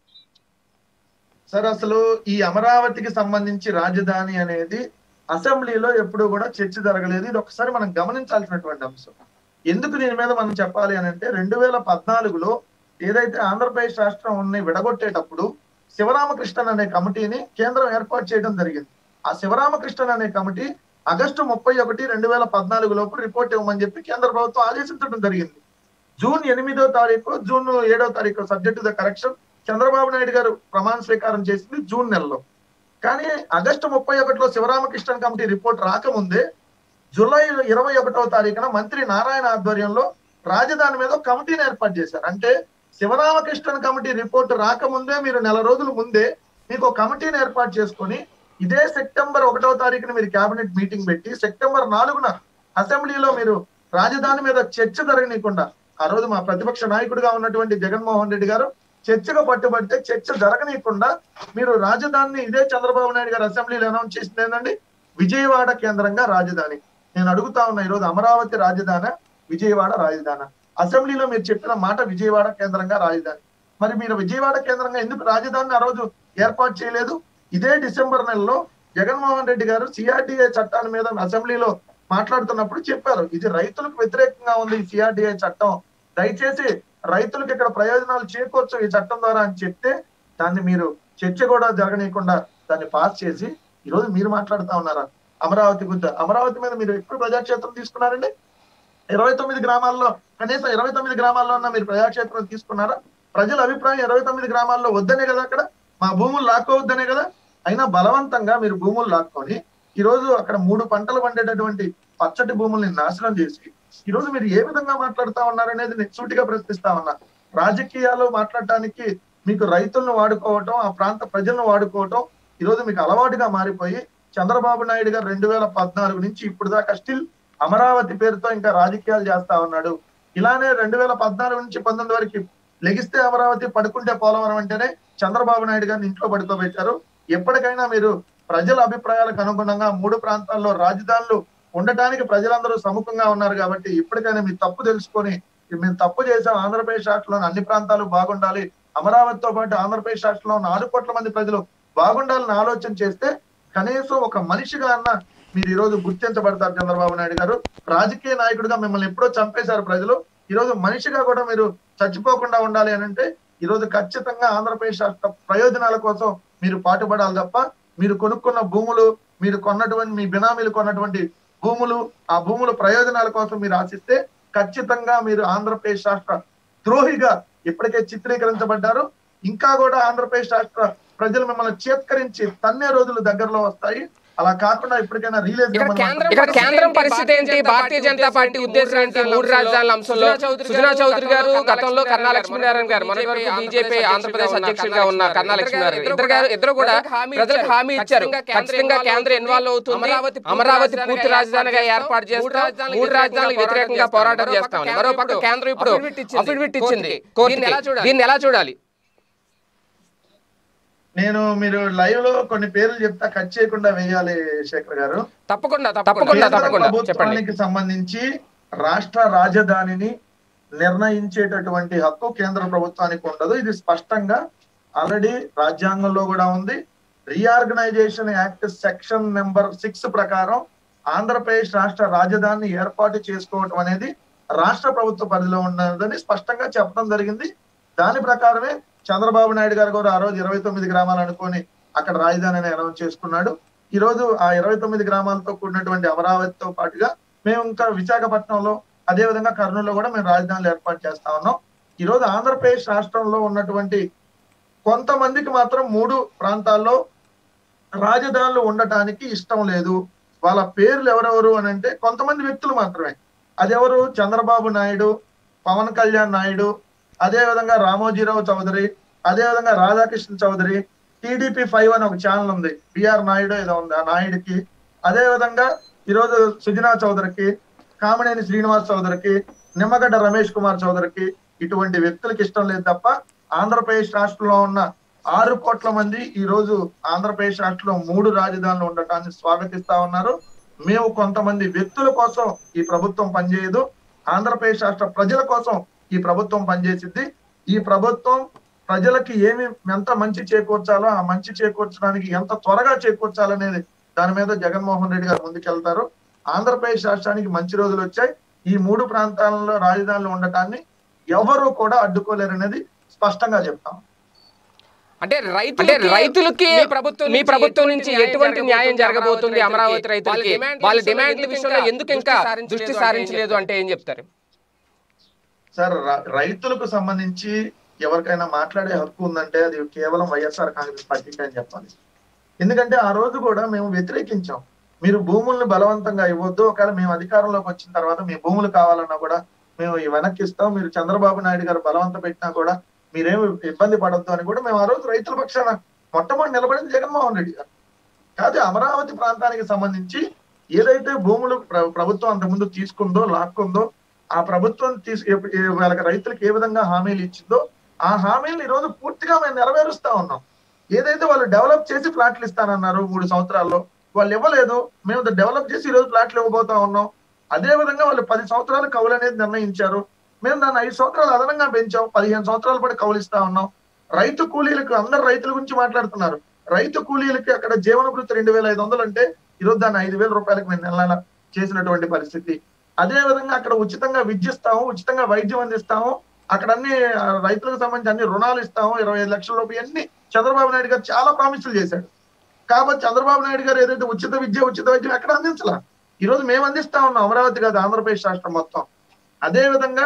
సార్ అసలు ఈ అమరావతికి సంబంధించి రాజధాని అనేది అసెంబ్లీలో ఎప్పుడూ కూడా చర్చ జరగలేదు ఇది ఒకసారి మనం గమనించాల్సినటువంటి అంశం ఎందుకు దీని మీద మనం చెప్పాలి అని అంటే రెండు వేల పద్నాలుగులో ఏదైతే ఆంధ్రప్రదేశ్ రాష్ట్రం ఉన్న విడగొట్టేటప్పుడు శివరామకృష్ణన్ అనే కమిటీని కేంద్రం ఏర్పాటు చేయడం జరిగింది ఆ శివరామకృష్ణన్ అనే కమిటీ ఆగస్టు ముప్పై ఒకటి రెండు వేల పద్నాలుగు లోపు రిపోర్ట్ ఇవ్వమని చెప్పి కేంద్ర ప్రభుత్వం ఆదేశించడం జరిగింది జూన్ ఎనిమిదో తారీఖు జూన్ ఏడో తారీఖు subject the correction Chandrababu Naidu garu ప్రమాణ స్వీకారం చేసింది జూన్ నెలలో కానీ ఆగస్టు ముప్పై ఒకటిలో శివరామకృష్ణన్ కమిటీ రిపోర్ట్ రాకముందే జూలై ఇరవై ఒకటో తారీఖున మంత్రి నారాయణ ఆధ్వర్యంలో రాజధాని మీద ఒక కమిటీని ఏర్పాటు చేశారు అంటే శివరామకృష్ణన్ కమిటీ రిపోర్ట్ రాకముందే మీరు నెల రోజుల ముందే మీకు ఒక కమిటీని ఏర్పాటు చేసుకొని ఇదే సెప్టెంబర్ ఒకటో తారీఖున మీరు కేబినెట్ మీటింగ్ పెట్టి సెప్టెంబర్ నాలుగున అసెంబ్లీలో మీరు రాజధాని మీద చర్చ జరగనీయకుండా ఆ రోజు మా ప్రతిపక్ష నాయకుడిగా ఉన్నటువంటి జగన్మోహన్ రెడ్డి గారు చర్చగా పట్టుబడితే చర్చ జరగనీయకుండా మీరు రాజధానిని ఇదే చంద్రబాబు నాయుడు గారు అసెంబ్లీలో అనౌన్స్ చేసింది ఏంటండి విజయవాడ కేంద్రంగా రాజధాని నేను అడుగుతా ఉన్నా ఈరోజు అమరావతి రాజధాని విజయవాడ రాజధాని అసెంబ్లీలో మీరు చెప్పిన మాట విజయవాడ కేంద్రంగా రాజధాని మరి మీరు విజయవాడ కేంద్రంగా ఎందుకు రాజధానిని ఆ రోజు ఏర్పాటు చేయలేదు ఇదే డిసెంబర్ నెలలో జగన్మోహన్ రెడ్డి గారు సిఆర్డిఏ చట్టాల మీద అసెంబ్లీలో మాట్లాడుతున్నప్పుడు చెప్పారు ఇది రైతులకు వ్యతిరేకంగా ఉంది ఈ సిఆర్డిఏ చట్టం దయచేసి రైతులకు ఇక్కడ ప్రయోజనాలు చేకూర్చు ఈ చట్టం ద్వారా అని చెప్తే దాన్ని మీరు చర్చ కూడా జరగనీయకుండా దాన్ని పాస్ చేసి ఈ రోజు మీరు మాట్లాడుతా ఉన్నారా అమరావతి గుద్ద అమరావతి మీద మీరు ఎప్పుడు ప్రజాక్షేత్రం తీసుకున్నారండి ఇరవై తొమ్మిది గ్రామాల్లో కనీసం ఇరవై తొమ్మిది గ్రామాల్లో ఉన్న మీరు ప్రజాక్షేత్రం తీసుకున్నారా ప్రజల అభిప్రాయం ఇరవై తొమ్మిది గ్రామాల్లో వద్దనే కదా అక్కడ మా భూములు లాక్కోవద్దనే కదా అయినా బలవంతంగా మీరు భూములు లాక్కొని ఈ రోజు అక్కడ మూడు పంటలు పండేటటువంటి పచ్చటి భూముల్ని నాశనం చేసి ఈ రోజు మీరు ఏ విధంగా మాట్లాడుతా ఉన్నారనేది నేను సూటిగా ప్రశ్నిస్తా ఉన్నా రాజకీయాలు మాట్లాడటానికి మీకు రైతులను వాడుకోవటం ఆ ప్రాంత ప్రజలను వాడుకోవటం ఈ రోజు మీకు అలవాటుగా మారిపోయి చంద్రబాబు నాయుడు గారు రెండు వేల పద్నాలుగు నుంచి ఇప్పుడు దాకా స్టిల్ అమరావతి పేరుతో ఇంకా రాజకీయాలు చేస్తా ఉన్నాడు ఇలానే రెండు వేల పద్నాలుగు నుంచి పంతొమ్మిది వరకు లెగిస్తే అమరావతి పడుకుంటే పోలవరం అంటేనే చంద్రబాబు నాయుడు గారిని ఇంట్లో పడుకోబెట్టారు ఎప్పటికైనా మీరు ప్రజల అభిప్రాయాలకు అనుగుణంగా మూడు ప్రాంతాల్లో రాజధానులు ఉండటానికి ప్రజలందరూ సముఖంగా ఉన్నారు కాబట్టి ఇప్పటికైనా మీ తప్పు తెలుసుకొని మేము తప్పు చేసాం ఆంధ్రప్రదేశ్ రాష్ట్రంలోని అన్ని ప్రాంతాలు బాగుండాలి అమరావతితో పాటు ఆంధ్రప్రదేశ్ రాష్ట్రంలో ఉన్న ఆరు కోట్ల మంది ప్రజలు బాగుండాలని ఆలోచన చేస్తే కనీసం ఒక మనిషిగా అన్న మీరు ఈ రోజు గుర్తించబడతారు చంద్రబాబు నాయుడు గారు రాజకీయ నాయకుడిగా మిమ్మల్ని ఎప్పుడో చంపేశారు ప్రజలు ఈరోజు మనిషిగా కూడా మీరు చచ్చిపోకుండా ఉండాలి అని అంటే ఈరోజు ఖచ్చితంగా ఆంధ్రప్రదేశ్ రాష్ట్ర ప్రయోజనాల కోసం మీరు పాటుపడాలి తప్ప మీరు కొనుక్కున్న భూములు మీరు కొన్నటువంటి మీ బినామీలు కొన్నటువంటి భూములు ఆ భూముల ప్రయోజనాల కోసం మీరు ఆశిస్తే ఖచ్చితంగా మీరు ఆంధ్రప్రదేశ్ రాష్ట్ర ద్రోహిగా ఇప్పటికే చిత్రీకరించబడ్డారు ఇంకా కూడా ఆంధ్రప్రదేశ్ రాష్ట్ర ప్రజలు మిమ్మల్ని చేత్కరించి తన్నే రోజులు దగ్గరలో వస్తాయి అలా కాకుండా ఇప్పటికైనా రిలీజ్ ఇక్కడ కేంద్రం ఇక్కడ కేంద్రం పరిస్థితి ఏంటి భారతీయ జనతా పార్టీ ఉద్దేశం ఏంటి మూడు రాజధానుల అంశంలో సుజనా చౌదరి గారు గతంలో కన్నా లక్ష్మీనారాయణ గారు మొన్నటి వరకు బీజేపీ ఆంధ్రప్రదేశ్ అధ్యక్షుడిగా ఉన్న కన్నా లక్ష్మీనారాయణ ఇద్దరు గారు ఇద్దరు కూడా ప్రజలకు హామీ ఇచ్చారు ఖచ్చితంగా కేంద్రం ఇన్వాల్వ్ అవుతుంది అమరావతి పూర్తి రాజధానిగా ఏర్పాటు చేస్తాం మూడు రాజధానులకు వ్యతిరేకంగా పోరాటం చేస్తామని మరోపక్క కేంద్రం ఇప్పుడు అఫిడవిట్ ఇచ్చింది కోర్టుకి దీన్ని ఎలా చూడాలి నేను మీరు లైవ్ లో కొన్ని పేర్లు చెప్తా కట్ చేయకుండా వేయాలి శేఖర్ గారు తప్పకుండా తప్పకుండా కేంద్ర తప్పకుండా చెప్పండి ప్రభుత్వానికి సంబంధించి రాష్ట్ర రాజధానిని నిర్ణయించేటటువంటి హక్కు కేంద్ర ప్రభుత్వానికి ఉండదు ఇది స్పష్టంగా ఆల్రెడీ రాజ్యాంగంలో కూడా ఉంది reorganisation act section number six ప్రకారం ఆంధ్రప్రదేశ్ రాష్ట్ర రాజధానిని ఏర్పాటు చేసుకోవటం అనేది రాష్ట్ర ప్రభుత్వ పరిధిలో ఉన్నదని స్పష్టంగా చెప్పడం జరిగింది దాని ప్రకారమే చంద్రబాబు నాయుడు గారు కూడా ఆ రోజు ఇరవై తొమ్మిది గ్రామాలు అనుకొని అక్కడ రాజధానిని అనౌన్స్ చేసుకున్నాడు ఈ రోజు ఆ ఇరవై తొమ్మిది గ్రామాలతో కూడినటువంటి అమరావతితో పాటుగా మేము ఇంకా విశాఖపట్నంలో అదే విధంగా కర్నూలులో కూడా మేము రాజధానులు ఏర్పాటు చేస్తా ఉన్నాం ఈ రోజు ఆంధ్రప్రదేశ్ రాష్ట్రంలో ఉన్నటువంటి కొంతమందికి మాత్రం మూడు ప్రాంతాల్లో రాజధానులు ఉండటానికి ఇష్టం లేదు వాళ్ళ పేర్లు ఎవరెవరు అని అంటే కొంతమంది వ్యక్తులు మాత్రమే అదెవరు చంద్రబాబు నాయుడు పవన్ కళ్యాణ్ నాయుడు అదే విధంగా రామోజీరావు చౌదరి అదే విధంగా రాధాకృష్ణ చౌదరి టీడీపీ ఫైవ్ అని ఒక ఛానల్ ఉంది బిఆర్ నాయుడు ఏదో ఉంది ఆ నాయుడుకి అదే విధంగా ఈరోజు సుజనా చౌదరికి కామినేని శ్రీనివాస్ చౌదరికి నిమ్మగడ్డ రమేష్ కుమార్ చౌదరికి ఇటువంటి వ్యక్తులకు ఇష్టం లేదు తప్ప ఆంధ్రప్రదేశ్ రాష్ట్రంలో ఉన్న ఆరు కోట్ల మంది ఈ రోజు ఆంధ్రప్రదేశ్ రాష్ట్రంలో మూడు రాజధానులు ఉండటాన్ని స్వాగతిస్తా ఉన్నారు మేము కొంతమంది వ్యక్తుల కోసం ఈ ప్రభుత్వం పనిచేయదు ఆంధ్రప్రదేశ్ రాష్ట్ర ప్రజల కోసం ఈ ప్రభుత్వం పనిచేసింది ఈ ప్రభుత్వం ప్రజలకి ఏమి ఎంత మంచి చేకూర్చాలో ఆ మంచి చేకూర్చడానికి ఎంత త్వరగా చేకూర్చాలనేది దాని మీద జగన్మోహన్ రెడ్డి గారు ముందుకెళ్తారు ఆంధ్రప్రదేశ్ రాష్ట్రానికి మంచి రోజులు వచ్చాయి ఈ మూడు ప్రాంతాలలో రాజధానులు ఉండటాన్ని ఎవరు కూడా అడ్డుకోలేరనేది స్పష్టంగా చెప్తాం అంటే రైతు అంటే రైతులకి ప్రభుత్వం మీ ప్రభుత్వం నుంచి ఎటువంటి న్యాయం జరగబోతుంది అమరావతి రైతులకి వాళ్ళ డిమాండ్ల విషయంలో ఎందుకు ఇంకా దృష్టి సారించలేదు అంటే ఏం చెప్తారు సార్ ర- రైతులకు సంబంధించి ఎవరికైనా మాట్లాడే హక్కు ఉందంటే అది కేవలం వైఎస్ఆర్ కాంగ్రెస్ పార్టీకి అని చెప్పాలి ఎందుకంటే ఆ రోజు కూడా మేము వ్యతిరేకించాం మీరు భూముల్ని బలవంతంగా ఇవ్వద్దు ఒకవేళ మేము అధికారంలోకి వచ్చిన తర్వాత మీ భూములు కావాలన్నా కూడా మేము ఈ వెనక్కి ఇస్తాం మీరు చంద్రబాబు నాయుడు గారు బలవంత పెట్టినా కూడా మీరేమి ఇబ్బంది పడొద్దు అని కూడా మేము ఆ రోజు రైతుల పక్షాన మొట్టమొదటి నిలబడింది జగన్మోహన్ రెడ్డి గారు కాదు అమరావతి ప్రాంతానికి సంబంధించి ఏదైతే భూములు ప్ర- ప్రభుత్వం అంతకుముందు తీసుకుందో లాక్కుందో ఆ ప్రభుత్వం తీసు ఎప్ప- ఏ- వాళ్ళకి రైతులకు ఏ విధంగా హామీలు ఇచ్చిందో ఆ హామీలు ఈ రోజు పూర్తిగా మేము నెరవేరుస్తా ఉన్నాం ఏదైతే వాళ్ళు డెవలప్ చేసి ఫ్లాట్లు ఇస్తానన్నారు మూడు సంవత్సరాల్లో వాళ్ళు ఇవ్వలేదు మేము డెవలప్ చేసి ఈ రోజు ఫ్లాట్లు ఇవ్వబోతా ఉన్నాం అదే విధంగా వాళ్ళు పది సంవత్సరాలు కౌలు అనేది నిర్ణయించారు మేము దాన్ని ఐదు సంవత్సరాలు అదనంగా పెంచాం పదిహేను సంవత్సరాలు పాటు కౌలు ఇస్తా ఉన్నాం రైతు కూలీలకు అందరు రైతుల గురించి మాట్లాడుతున్నారు రైతు కూలీలకి అక్కడ జీవన భృతి రెండు వేల ఐదు వందలు అంటే ఈరోజు దాన్ని ఐదు వేల రూపాయలకు మేము నెల నెల చేసినటువంటి పరిస్థితి అదే విధంగా అక్కడ ఉచితంగా విద్య ఇస్తాము ఉచితంగా వైద్యం అందిస్తాము అక్కడ అన్ని ఆ, రైతులకు సంబంధించి అన్ని రుణాలు ఇస్తాము ఇరవై ఐదు లక్షల రూపాయలు అన్ని చంద్రబాబు నాయుడు గారు చాలా ప్రామిసులు చేశాడు కాబట్టి చంద్రబాబు నాయుడు గారు ఏదైతే ఉచిత విద్య ఉచిత వైద్యం ఎక్కడ అందించాల ఈ రోజు మేము అందిస్తా ఉన్నాం అమరావతి కాదు ఆంధ్రప్రదేశ్ రాష్ట్రం మొత్తం అదే విధంగా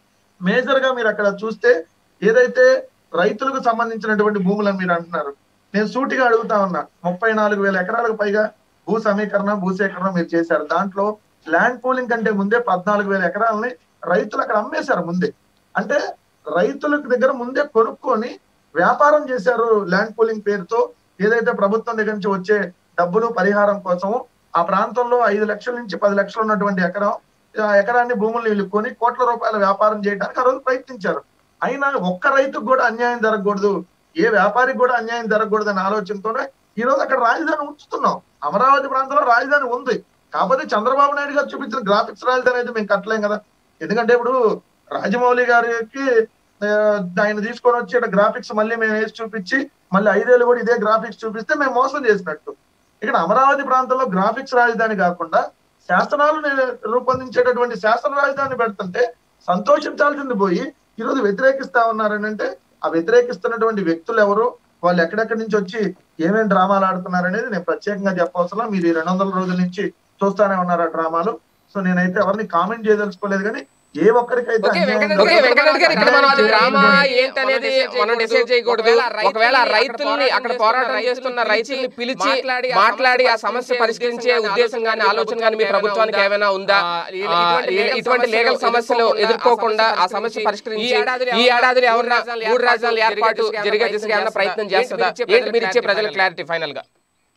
మేజర్ గా మీరు అక్కడ చూస్తే ఏదైతే రైతులకు సంబంధించినటువంటి భూములను మీరు అంటున్నారు నేను సూటిగా అడుగుతా ఉన్నా ముప్పై నాలుగు వేల ఎకరాలకు పైగా భూ సమీకరణ భూసేకరణ మీరు చేశారు దాంట్లో ల్యాండ్ పూలింగ్ కంటే ముందే పద్నాలుగు వేల ఎకరాలని రైతులు అక్కడ అమ్మేశారు ముందే అంటే రైతులకు దగ్గర ముందే కొనుక్కొని వ్యాపారం చేశారు ల్యాండ్ పూలింగ్ పేరుతో ఏదైతే ప్రభుత్వం దగ్గర నుంచి వచ్చే డబ్బులు పరిహారం కోసం ఆ ప్రాంతంలో ఐదు లక్షల నుంచి పది లక్షలు ఉన్నటువంటి ఎకరం ఆ ఎకరాన్ని భూములు వీళ్ళు కొని కోట్ల రూపాయల వ్యాపారం చేయడానికి ఆ రోజు ప్రయత్నించారు అయినా ఒక్క రైతుకు కూడా అన్యాయం జరగకూడదు ఏ వ్యాపారికి కూడా అన్యాయం జరగకూడదు అనే ఆలోచనతోనే ఈ రోజు అక్కడ రాజధాని ఉంచుతున్నాం అమరావతి ప్రాంతంలో రాజధాని ఉంది కాకపోతే చంద్రబాబు నాయుడు గారు చూపించిన గ్రాఫిక్స్ రాజధాని అయితే మేము కట్టలేం కదా ఎందుకంటే ఇప్పుడు రాజమౌళి గారికి ఆ, ఆయన తీసుకొని వచ్చి ఇక్కడ గ్రాఫిక్స్ మళ్ళీ మేము వేసి చూపించి మళ్ళీ ఐదేళ్ళు కూడా ఇదే గ్రాఫిక్స్ చూపిస్తే మేము మోసం చేసినట్టు ఇక్కడ అమరావతి ప్రాంతంలో గ్రాఫిక్స్ రాజధాని కాకుండా శాసనాలు ని- రూపొందించేటటువంటి శాసన రాజధాని పెడుతుంటే సంతోషించాల్సింది పోయి ఈ రోజు వ్యతిరేకిస్తా ఉన్నారని అంటే ఆ వ్యతిరేకిస్తున్నటువంటి వ్యక్తులు ఎవరు వాళ్ళు ఎక్కడెక్కడి నుంచి వచ్చి ఏమేమి డ్రామాలు ఆడుతున్నారు అనేది నేను ప్రత్యేకంగా చెప్పవసరం మీరు ఈ రెండు వందల రోజుల నుంచి చూస్తానే ఉన్నారు ఆ డ్రామాలు సో నేనైతే ఎవరిని కామెంట్ చేయదలుచుకోలేదు కానీ ఏ ఒక్కరికైతే ఓకే అన్యాయం వెంకటరెడ్డి ఓకే వెంకటరెడ్డి గారు ఇక్కడ మనం అది అన్యాయం డ్రామా జరిగింది. ఏంటనేది మనం డిసైడ్ చేయకూడదు ఒకవేళ రైతుల్ని అక్కడ పోరాటం చేస్తున్న రైతుల్ని పిలిచి మాట్లాడి ఆ సమస్య పరిష్కరించే ఉద్దేశం గానీ ఆలోచన గానీ మీ ప్రభుత్వానికి ఏమైనా ఉందా ఆ, ఇ- ఇటువంటి లీగల్ సమస్యలు ఎదుర్కోకుండా ఆ సమస్య పరిష్కరించి ఈ ఏడాదిలో ఎవరన్నా మూడు రాజధానుల ఏర్పాటు జరిగే దిశగా ఏమైనా ప్రయత్నం చేస్తుందా ఏంటి మీరు ఇచ్చే ప్రజల క్లారిటీ ఫైనల్ గా